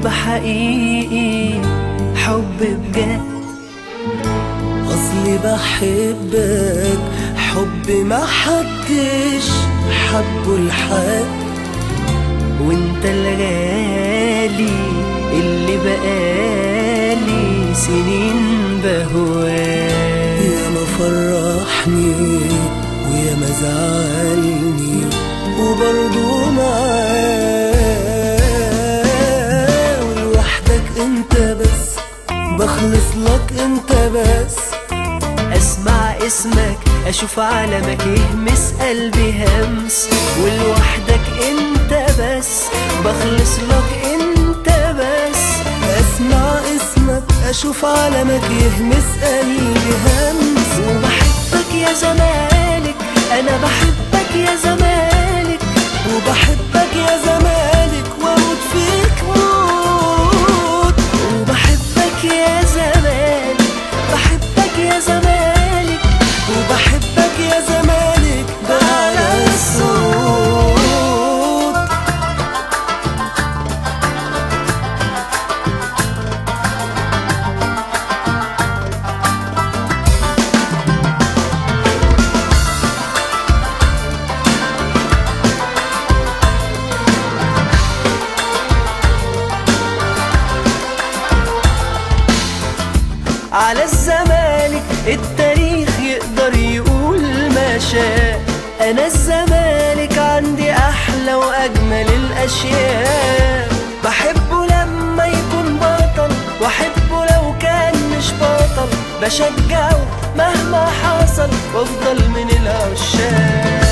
حب حقيقي حب بجد اصلي بحبك حب ما حدش حبه لحد وانت الغالي اللي بقالي سنين بهواك يا ما فرحني ويا ما زعلني وبرضه معاه ولوحدك انت بس بخلص لك انت بس اسمع اسمك اشوف علمك يهمس قلبي همس ولوحدك انت بس بخلص لك انت بس اسمع اسمك اشوف علمك يهمس قلبي همس وبحبك يا زمالك انا بحبك يا زمالك وبحبك يا زمالك واموت فيك موت وبحبك يا زمالك بحبك يا زمالك وبحبك يا زمالك بأعلى الصوت على الزمالك التاريخ يقدر يقول ما شاء انا الزمالك عندي احلى واجمل الاشياء بحبه لما يكون بطل واحبه لو كان مش بطل بشجعه مهما حصل وافضل من العشاق